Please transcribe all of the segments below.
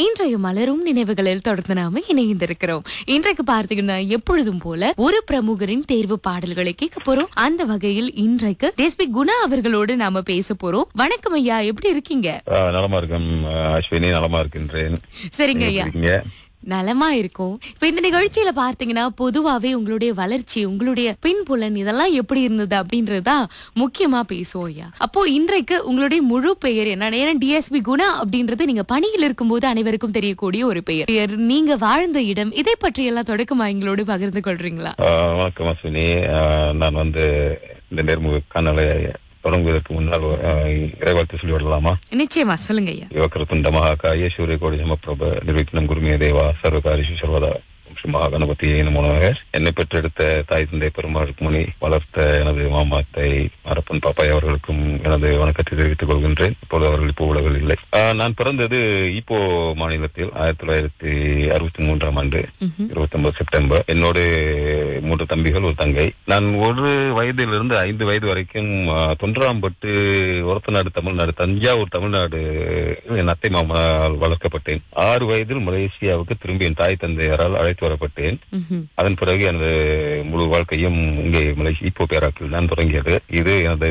இன்றைய மலரும் நினைவுகளில் தொடர்ந்து நாம இணைந்திருக்கிறோம் இன்றைக்கு பார்த்தீங்கன்னா எப்பொழுதும் போல ஒரு பிரமுகரின் தேர்வு பாடல்களை கேட்க போறோம் அந்த வகையில் இன்றைக்கு எஸ்பி குணா அவர்களோடு நாம பேச போறோம் வணக்கம் ஐயா எப்படி இருக்கீங்க ஆ, நலமா இருக்கேன் ஆ, அஸ்வினி நலமா இருக்கின்றேன் சரிங்க நீங்க ஐயா எப்படி இருக்கீங்க? நலமா இருக்கும் இப்ப இந்த நிகழ்ச்சியில பார்த்தீங்கன்னா பொதுவாவே உங்களுடைய வளர்ச்சி உங்களுடைய பின்புலன் இதெல்லாம் எப்படி இருந்தது அப்படின்றதுதான் முக்கியமா பேசுவோம் ஐயா அப்போ இன்றைக்கு உங்களுடைய முழு பெயர் என்ன ஏன்னா டிஎஸ்பி குணா அப்படின்றது நீங்க பணியில் இருக்கும்போது அனைவருக்கும் தெரியக்கூடிய ஒரு பெயர் பெயர், நீங்க வாழ்ந்த இடம் இதை பற்றி எல்லாம் தொடக்கமா எங்களோடு பகிர்ந்து கொள்றீங்களா ஆ, வணக்கம் அஸ்வினி ஆ, நான் வந்து இந்த நேர்முக காணலை தொடங்குவதற்கு முன்னால் ஆ, இறைவாழ்த்து சொல்லி விடலாமா நிச்சயமா சொல்லுங்க ஐயா யுவக்கரத்துண்ட மகாகாய சூரியகோடி சமப்பிரப நிர்விக்னம் குருமே தேவா சர்வகாரிஷு சர்வதா ஸ்ரீ மகாகணபதி நமனக என்னை பெற்றெடுத்த தாய் தந்தை பெருமாளுக்கு முனி வளர்த்த எனது மாமாத்தை அரப்பன் பாப்பாய் அவர்களுக்கும் எனது வணக்கத்தை தெரிவித்துக் கொள்கின்றேன் இப்போது அவர்கள் இப்போ உலகில் இல்லை ஆஹ் நான் பிறந்தது இப்போ மாநிலத்தில் ஆயிரத்தி தொள்ளாயிரத்தி அறுபத்தி மூன்றாம் ஆண்டு ம்ஹும். இருபத்தி ஒன்பது செப்டம்பர் என்னோடு மூன்று தம்பிகள் ஒரு தங்கை நான் ஒரு வயதிலிருந்து ஐந்து வயது வரைக்கும் ஆஹ், தொன்றாம்பட்டு ஒரத்தநாடு தமிழ்நாடு தஞ்சாவூர் தமிழ்நாடு என் அத்தை மாமனால் வளர்க்கப்பட்டேன் ஆறு வயதில் மலேசியாவுக்கு திரும்பி என் தாய் தந்தையரால் அழைத்து வரப்பட்டேன் ம்ஹும். அதன் பிறகு எனது முழு வாழ்க்கையும் இங்கே மலேசியா இப்போ பேராக்கில் தான் தொடங்கியது இது எனது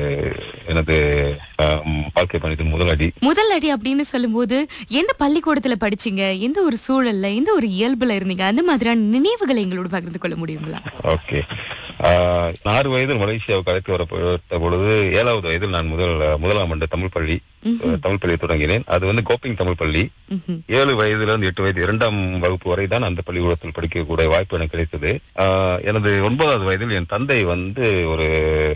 எனது ஆம், வாழ்க்கை பயணத்தின் முதல் அடி முதல் அடி அப்படின்னு சொல்லும்போது எந்த பள்ளிக்கூடத்துல படிச்சீங்க எந்த ஒரு சூழல்ல எந்த ஒரு இயல்புல இருந்தீங்க அந்த மாதிரியான நினைவுகளை எங்களோடு பகிர்ந்து கொள்ள முடியுங்களா ஓகே ஆறு வயதில் மலேசியாவுக்கு அழைத்து வரப்பட்ட பொழுது ஏழாவது வயதில் நான் முதல் முதலாம் ஆண்டு தமிழ் பள்ளி ம்ஹும். தமிழ் பள்ளி தொடங்கினேன் அது வந்து கோப்பிங் தமிழ் பள்ளி ம்ஹும். ஏழு வயதுல இருந்து எட்டு வயது இரண்டாம் வகுப்பு வரை தான் அந்த பள்ளிக்கூடத்தில் படிக்கக்கூடிய வாய்ப்பு எனக்கு கிடைத்தது ஆஹ் எனது ஒன்பதாவது வயதில் என் தந்தை வந்து ஒரு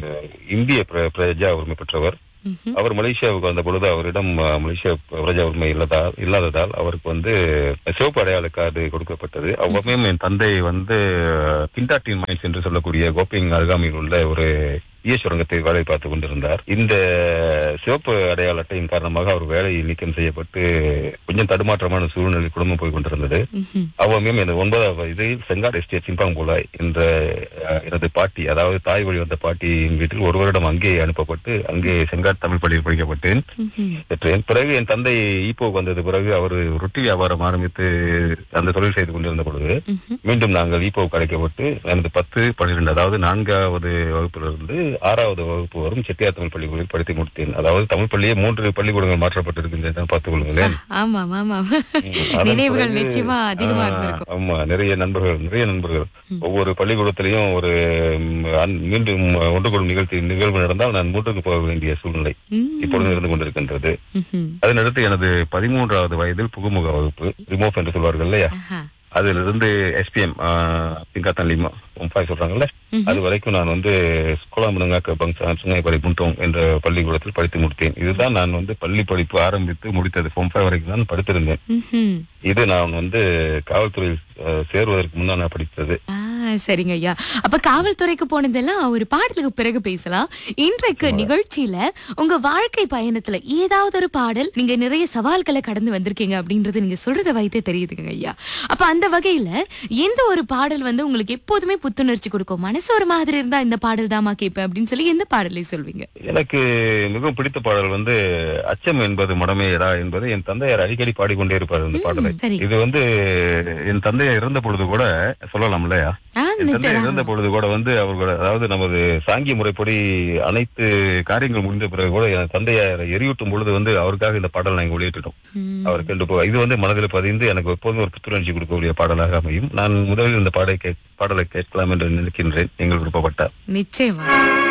இந்திய பிர- பிரஜா உரிமை பெற்றவர் ம்ஹும். அவர் மலேசியாவுக்கு வந்த பொழுது அவரிடம் அஹ், மலேசியா பிரஜா உரிமை இல்லதா இல்லாததால் அவருக்கு வந்து சிவப்பு அடையாள கார்டு கொடுக்கப்பட்டது அவ்வளவும் என் தந்தை வந்து பிண்டாட்டின் மைன்ஸ் என்று சொல்லக்கூடிய கோப்பிங் அருகாமையில் உள்ள ஒரு ஈய சுரங்கத்தை வேலை பார்த்து கொண்டிருந்தார் இந்த சிவப்பு அடையாள அட்டையின் காரணமாக அவர் வேலை நீக்கம் செய்யப்பட்டு கொஞ்சம் தடுமாற்றமான சூழ்நிலை குடும்பம் போய் கொண்டிருந்தது ம்ஹும். அவ்வளவும் எனது ஒன்பதாவது வயதில் செங்காட் எஸ்டேட் சிம்பாங் போலாய் என்ற அஹ், எனது பாட்டி அதாவது தாய் வழி வந்த பாட்டியின் வீட்டில் ஒரு வருடம் அங்கே அனுப்பப்பட்டு அங்கே செங்காட் தமிழ் பள்ளியில் படிக்கப்பட்டேன் ம்ஹும். பெற்றேன் பிறகு என் தந்தை ஈப்போக்கு வந்தது பிறகு அவர் ரொட்டி வியாபாரம் ஆரம்பித்து அந்த தொழில் செய்து கொண்டிருந்த பொழுது ம்ஹும். மீண்டும் நாங்கள் ஈப்போவுக்கு அழைக்கப்பட்டு எனது பத்து பன்னிரெண்டு அதாவது நான்காவது வகுப்பிலிருந்து ஆறாவது வகுப்பு வரும் செட்டியார் தமிழ் பள்ளிக்கூடத்தில் படித்து முடித்தேன் அதாவது தமிழ் பள்ளியே மூன்று பள்ளிக்கூடங்கள் மாற்றப்பட்டிருக்கின்றன பார்த்துக் கொள்ளுங்களேன் ஆமாம் ஆமாம் அதன் நினைவுகள் பிறகு, நிச்சயமா அதிகமா ஆ, இருந்திருக்கும் ஆமா நிறைய நண்பர்கள் நிறைய நண்பர்கள் ஒவ்வொரு பள்ளிக்கூடத்திலையும் ஒரு ம், அன்- மீண்டும் ஒன்று கூடும் நிகழ்ச்சி நிகழ்வு நடந்தால் நான் மூன்றுக்கு போக வேண்டிய சூழ்நிலை ம். இப்பொழுது இருந்து கொண்டிருக்கின்றது ம்ஹும். அதனடுத்து எனது பதிமூன்றாவது வயதில் புகுமுக வகுப்பு ரிமோஃப் என்று சொல்வார்கள் இல்லையா ஆஹா. அதிலிருந்து எஸ்பிஎம் பிங்காத்தன் லிமா ஒம்பாய் சொல்றாங்கல்ல ம்ஹும். அது வரைக்கும் நான் வந்து ஸ்கோலாமுனங்காக்க பங்சா சுங்கை படி புண்டோங் என்ற பள்ளிக்கூடத்தில் படித்து முடித்தேன் இதுதான் நான் வந்து பள்ளி படிப்பு ஆரம்பித்து முடித்தது பொம்பாய் வரைக்கும் தான் படித்திருந்தேன் ம்ஹும். இது நான் வந்து காவல்துறையில் அஹ், சேருவதற்கு முன்னால் நான் படித்தது ஆ, சரிங்க ஐயா அப்ப காவல்துறைக்கு போனதெல்லாம் ஒரு பாடலுக்கு பிறகு பேசலாம் இன்றைக்கு நிகழ்ச்சியில உங்க வாழ்க்கை பயணத்துல ஏதாவது ஒரு பாடல் நீங்க நிறைய சவால்களை கடந்து வந்திருக்கீங்க அப்படின்றது நீங்க சொல்றத வைத்தே தெரியுதுங்க ஐயா அப்ப அந்த வகையில எந்த ஒரு பாடல் வந்து உங்களுக்கு எப்போதுமே புத்துணர்ச்சி கொடுக்கும் மனசு ஒரு மாதிரி இருந்தா இந்த பாடல் தாமா கேட்பேன் அப்படின்னு சொல்லி எந்த பாடலை சொல்வீங்க எனக்கு மிகவும் பிடித்த பாடல் வந்து அச்சம் என்பது மடமேயடா என்பது என் தந்தையார் அடிக்கடி பாடிக்கொண்டே இருப்பார் இந்த பாடலை சரி இது வந்து என் தந்தையார் இறந்த பொழுது கூட சொல்லலாம் இல்லையா ஆ, என் தந்தை நிச்சயமா. இறந்த பொழுது கூட வந்து அவர்களோட அதாவது நமது சாங்கிய முறைப்படி அனைத்து காரியங்கள் முடிந்த பிறகு கூட என் தந்தையார் எரியூட்டும் பொழுது வந்து அவருக்காக இந்த பாடல் நாங்கள் வெளியிட்டுட்டோம் ம். அவர் கண்டு போ இது வந்து மனதில் பதிந்து எனக்கு எப்போதும் ஒரு புத்துணர்ச்சி கொடுக்கக்கூடிய பாடலாக அமையும் நான் முதலில் இந்த பாடலை கே பாடலை கேட்கலாம் என்று நினைக்கின்றேன் நீங்கள் விருப்பப்பட்டார் நிச்சயமா